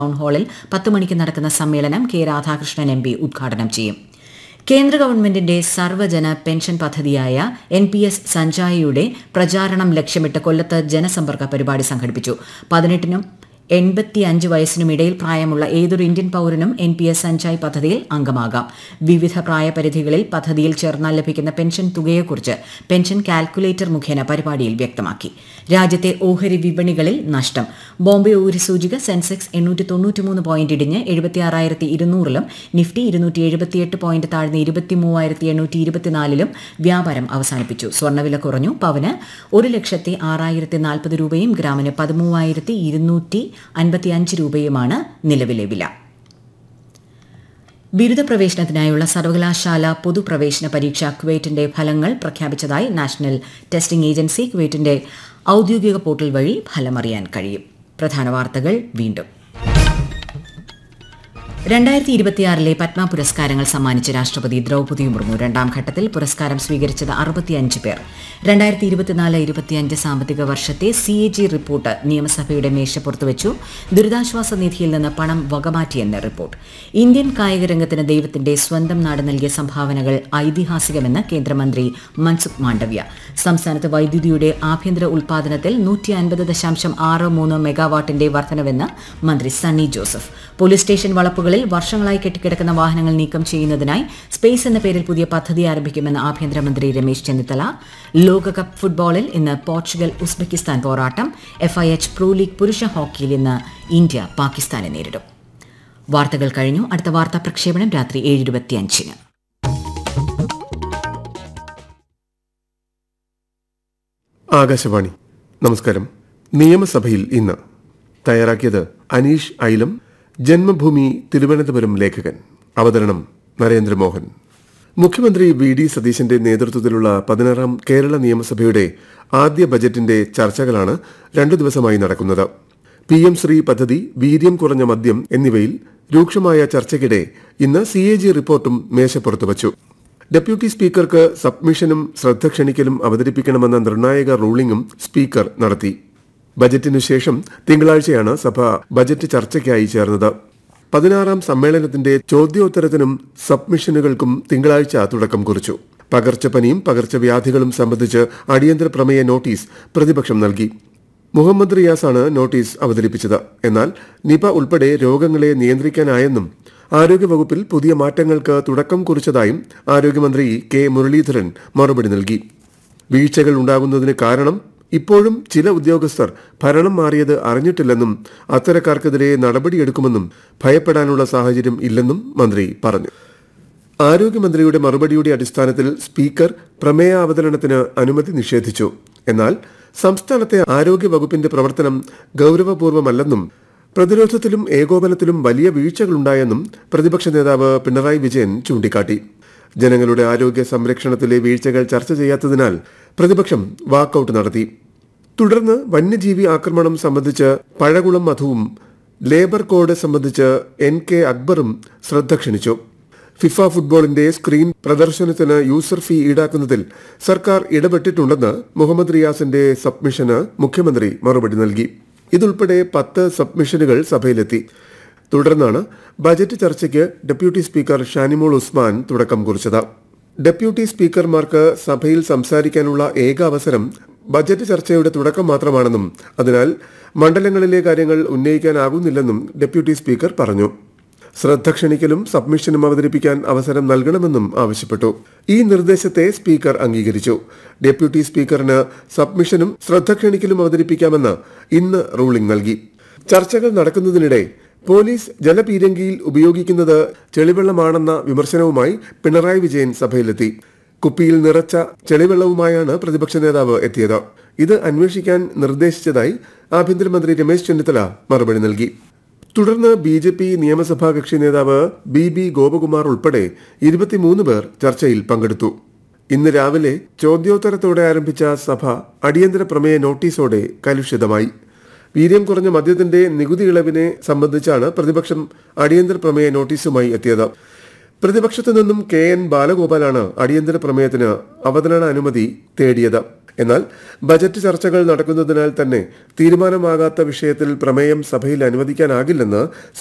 town ഹാളിൽ പത്ത് മണിക്ക് നടക്കുന്ന സമ്മേളനം കെ രാധാകൃഷ്ണൻ എം പി ഉദ്ഘാടനം ചെയ്യും കേന്ദ്ര ഗവൺമെന്റിന്റെ സർവ്വജന പെൻഷൻ പദ്ധതിയായ എൻ പി എസ് സഞ്ജായയുടെ പ്രചാരണം ലക്ഷ്യമിട്ട് കൊല്ലത്ത് ജനസമ്പർക്ക പരിപാടി സംഘടിപ്പിച്ചു പതിനെട്ടിനും എൺപത്തിയഞ്ച് വയസ്സിനും ഇടയിൽ പ്രായമുള്ള ഏതൊരു ഇന്ത്യൻ പൌരനും എൻ പി എസ് സഞ്ചായ് പദ്ധതിയിൽ അംഗമാകാം വിവിധ പ്രായപരിധികളിൽ പദ്ധതിയിൽ ചേർന്നാൽ ലഭിക്കുന്ന പെൻഷൻ തുകയെക്കുറിച്ച് പെൻഷൻ കാൽക്കുലേറ്റർ മുഖേന പരിപാടിയിൽ വ്യക്തമാക്കി രാജ്യത്തെ ഓഹരി വിപണികളിൽ നഷ്ടം ബോംബെ ഓഹരി സൂചിക സെൻസെക്സ് എണ്ണൂറ്റി തൊണ്ണൂറ്റിമൂന്ന് പോയിന്റ് ഇടിഞ്ഞ് എഴുപത്തിയാറായിരത്തി ഇരുന്നൂറിലും നിഫ്റ്റി ഇരുന്നൂറ്റി എഴുപത്തിയെട്ട് പോയിന്റ് താഴ്ന്ന് ഇരുപത്തി മൂവായിരത്തി എണ്ണൂറ്റി ഇരുപത്തിനാലിലും വ്യാപാരം അവസാനിപ്പിച്ചു സ്വർണ്ണവില കുറഞ്ഞു പവന് ഒരു ലക്ഷത്തി ആറായിരത്തി നാൽപ്പത് രൂപയും ഗ്രാമിന് പതിമൂവായിരത്തി ഇരുന്നൂറ്റി അൻപത്തിയഞ്ച് രൂപയുമാണ് നിലവിലെ വില ബിരുദ പ്രവേശനത്തിനായുള്ള സർവകലാശാല പൊതുപ്രവേശന പരീക്ഷ കുവൈറ്റിന്റെ ഫലങ്ങൾ പ്രഖ്യാപിച്ചതായി നാഷണൽ ടെസ്റ്റിംഗ് ഏജൻസി കുവൈറ്റിന്റെ ഔദ്യോഗിക പോർട്ടൽ വഴി ഫലമറിയാൻ കഴിയും പ്രധാന വാർത്തകൾ വീണ്ടും രണ്ടായിരത്തി ഇരുപത്തിയാറിലെ പത്മ പുരസ്കാരങ്ങൾ സമ്മാനിച്ച രാഷ്ട്രപതി ദ്രൗപദി മുർമു രണ്ടാം ഘട്ടത്തിൽ പുരസ്കാരം സ്വീകരിച്ചത് അറുപത്തിയഞ്ച് പേർ രണ്ടായിരത്തി ഇരുപത്തിനാല് ഇരുപത്തിയഞ്ച് സാമ്പത്തിക വർഷത്തെ സി എ ജി റിപ്പോർട്ട് നിയമസഭയുടെ മേശപ്പുറത്ത് വെച്ചു ദുരിതാശ്വാസ നിധിയിൽ നിന്ന് പണം വകമാറ്റിയെന്ന് റിപ്പോർട്ട് ഇന്ത്യൻ കായിക രംഗത്തിന് ദൈവത്തിന്റെ സ്വന്തം നാട് നൽകിയ സംഭാവനകൾ ഐതിഹാസികമെന്ന് കേന്ദ്രമന്ത്രി മൻസുഖ് മാണ്ഡവ്യ സംസ്ഥാനത്ത് വൈദ്യുതിയുടെ ആഭ്യന്തര ഉൽപാദനത്തിൽ നൂറ്റി അൻപത് ദശാംശം ആറ് മൂന്ന് മെഗാവാട്ടിന്റെ വർധനവെന്ന് മന്ത്രി സണ്ണി ജോസഫ് പോലീസ് സ്റ്റേഷൻ വളപ്പുകളിൽ വർഷങ്ങളായി കെട്ടിക്കിടക്കുന്ന വാഹനങ്ങൾ നീക്കം ചെയ്യുന്നതിനായി സ്പേസ് എന്ന പേരിൽ പുതിയ പദ്ധതി ആരംഭിക്കുമെന്ന് ആഭ്യന്തരമന്ത്രി രമേശ് ചെന്നിത്തല ലോകകപ്പ് ഫുട്ബോളിൽ ഇന്ന് പോർച്ചുഗൽ ഉസ്ബെക്കിസ്ഥാൻ പോരാട്ടം എഫ്ഐഎച്ച് പ്രോ ലീഗ് പുരുഷ ഹോക്കിയിൽ ഇന്ന് ഇന്ത്യ പാകിസ്ഥാനെ നേരിടും വാർത്തകൾ കഴിഞ്ഞു അടുത്ത വാർത്താ പ്രക്ഷേപണം രാത്രി ഏഴ് ഇരുപത്തിയഞ്ചിന് ആകാശവാണി നമസ്കാരം നിയമസഭയിൽ ഇന്ന് തയ്യാറാക്കിയത് അനീഷ് ഐലം ജന്മഭൂമി തിരുവനന്തപുരം ലേഖകൻ അവതരണം നരേന്ദ്രമോഹൻ മുഖ്യമന്ത്രി വി ഡി സതീശന്റെ നേതൃത്വത്തിലുള്ള പതിനാറാം കേരള നിയമസഭയുടെ ആദ്യ ബജറ്റിന്റെ ചർച്ചകളാണ് രണ്ടു ദിവസമായി നടക്കുന്നത് പി എം ശ്രീ പദ്ധതി വീര്യം കുറഞ്ഞ മദ്യം എന്നിവയിൽ രൂക്ഷമായ ചർച്ചയ്ക്കിടെ ഇന്ന് സി എ ജി റിപ്പോർട്ടും മേശപ്പുറത്ത് വച്ചു ഡെപ്യൂട്ടി സ്പീക്കർക്ക് സബ്മിഷനും ശ്രദ്ധ ക്ഷണിക്കലും അവതരിപ്പിക്കണമെന്ന നിർണായക റൂളിംഗും സ്പീക്കർ നടത്തി ബജറ്റിനു ശേഷം തിങ്കളാഴ്ചയാണ് സഭ ബജറ്റ് ചർച്ചയ്ക്കായി ചേർന്നത് പതിനാറാം സമ്മേളനത്തിന്റെ ചോദ്യോത്തരത്തിനും സബ്മിഷനുകൾക്കും തിങ്കളാഴ്ച തുടക്കം കുറിച്ചു പകർച്ചപ്പനിയും പകർച്ചവ്യാധികളും സംബന്ധിച്ച് അടിയന്തര പ്രമേയ നോട്ടീസ് പ്രതിപക്ഷം നൽകി മുഹമ്മദ് റിയാസാണ് നോട്ടീസ് അവതരിപ്പിച്ചത് എന്നാൽ നിപ ഉൾപ്പെടെ രോഗങ്ങളെ നിയന്ത്രിക്കാനായെന്നും ആരോഗ്യവകുപ്പിൽ പുതിയ മാറ്റങ്ങൾക്ക് തുടക്കം കുറിച്ചതായും ആരോഗ്യമന്ത്രി കെ മുരളീധരൻ മറുപടി നൽകി വീഴ്ചകൾ ഉണ്ടാകുന്നതിന് കാരണം ഇപ്പോഴും ചില ഉദ്യോഗസ്ഥർ ഭരണം മാറിയത് അറിഞ്ഞിട്ടില്ലെന്നും അത്തരക്കാർക്കെതിരെ നടപടിയെടുക്കുമെന്നും ഭയപ്പെടാനുള്ള സാഹചര്യം ഇല്ലെന്നും മന്ത്രി പറഞ്ഞു ആരോഗ്യമന്ത്രിയുടെ മറുപടിയുടെ അടിസ്ഥാനത്തിൽ സ്പീക്കർ പ്രമേയ അവതരണത്തിന് അനുമതി നിഷേധിച്ചു എന്നാൽ സംസ്ഥാനത്തെ ആരോഗ്യ വകുപ്പിന്റെ പ്രവർത്തനം ഗൌരവപൂർവ്വമല്ലെന്നും പ്രതിരോധത്തിലും ഏകോപനത്തിലും വലിയ വീഴ്ചകളുണ്ടായെന്നും പ്രതിപക്ഷ നേതാവ് പിണറായി വിജയൻ ചൂണ്ടിക്കാട്ടി ജനങ്ങളുടെ ആരോഗ്യ സംരക്ഷണത്തിലെ വീഴ്ചകൾ ചർച്ച ചെയ്യാത്തതിനാൽ പ്രതിപക്ഷം വാക്കൌട്ട് നടത്തി തുടർന്ന് വന്യജീവി ആക്രമണം സംബന്ധിച്ച് പഴകുളം മധുവും ലേബർ കോഡ് സംബന്ധിച്ച് എൻ കെ അക്ബറും ശ്രദ്ധ ക്ഷണിച്ചു ഫിഫ ഫുട്ബോളിന്റെ സ്ക്രീൻ പ്രദർശനത്തിന് യൂസർ ഫീ ഈടാക്കുന്നതിൽ സർക്കാർ ഇടപെട്ടിട്ടുണ്ടെന്ന് മുഹമ്മദ് റിയാസിന്റെ സബ്മിഷന് മുഖ്യമന്ത്രി മറുപടി നൽകി ഇതുൾപ്പെടെ പത്ത് സബ്മിഷനുകൾ സഭയിലെത്തി തുടർന്നാണ് ബജറ്റ് ചർച്ചയ്ക്ക് ഡെപ്യൂട്ടി സ്പീക്കർ ഷാനിമോൾ ഉസ്മാൻ തുടക്കം കുറിച്ചത് ഡെപ്യൂട്ടി സ്പീക്കർമാർക്ക് സഭയിൽ സംസാരിക്കാനുള്ള ഏക അവസരം ബജറ്റ് ചർച്ചയുടെ തുടക്കം മാത്രമാണെന്നും അതിനാൽ മണ്ഡലങ്ങളിലെ കാര്യങ്ങൾ ഉന്നയിക്കാനാകുന്നില്ലെന്നും ഡെപ്യൂട്ടി സ്പീക്കർ പറഞ്ഞു ശ്രദ്ധ ക്ഷണിക്കലും സബ്മിഷനും അവതരിപ്പിക്കാൻ അവസരം നൽകണമെന്നും ആവശ്യപ്പെട്ടു ഈ നിർദ്ദേശത്തെ സ്പീക്കർ അംഗീകരിച്ചു ഡെപ്യൂട്ടി സ്പീക്കറിന് സബ്മിഷനും ശ്രദ്ധ ക്ഷണിക്കലും അവതരിപ്പിക്കാമെന്ന് ഇന്ന് റൂളിംഗ് നൽകി ചർച്ചകൾ നടക്കുന്നതിനിടെ പോലീസ് ജലപീരങ്കിയിൽ ഉപയോഗിക്കുന്നത് ചെളിവെള്ളമാണെന്ന വിമർശനവുമായി പിണറായി വിജയൻ സഭയിലെത്തി കുപ്പിയിൽ നിറച്ച ചെളിവെള്ളവുമായാണ് പ്രതിപക്ഷ നേതാവ് എത്തിയത് ഇത് അന്വേഷിക്കാൻ നിർദ്ദേശിച്ചതായി ആഭ്യന്തരമന്ത്രി രമേശ് ചെന്നിത്തല മറുപടി നൽകി തുടർന്ന് ബി ജെ പി നിയമസഭാ കക്ഷി നേതാവ് ബി ബി ഗോപകുമാർ ഉൾപ്പെടെ ഇരുപത്തിമൂന്ന് പേർ ചർച്ചയിൽ പങ്കെടുത്തു ഇന്ന് രാവിലെ ചോദ്യോത്തരത്തോടെ ആരംഭിച്ച സഭ അടിയന്തര പ്രമേയ നോട്ടീസോടെ കലുഷിതമായി വീര്യം കുറഞ്ഞ മദ്യത്തിന്റെ നികുതി ഇളവിനെ സംബന്ധിച്ചാണ് പ്രതിപക്ഷം അടിയന്തര പ്രമേയ നോട്ടീസുമായി എത്തിയത് പ്രതിപക്ഷത്തു നിന്നും കെ എൻ ബാലഗോപാലാണ് അടിയന്തര പ്രമേയത്തിന് അവതരണ അനുമതി തേടിയത് എന്നാൽ ബജറ്റ് ചർച്ചകൾ നടക്കുന്നതിനാൽ തന്നെ തീരുമാനമാകാത്ത വിഷയത്തിൽ പ്രമേയം സഭയിൽ അനുവദിക്കാനാകില്ലെന്ന്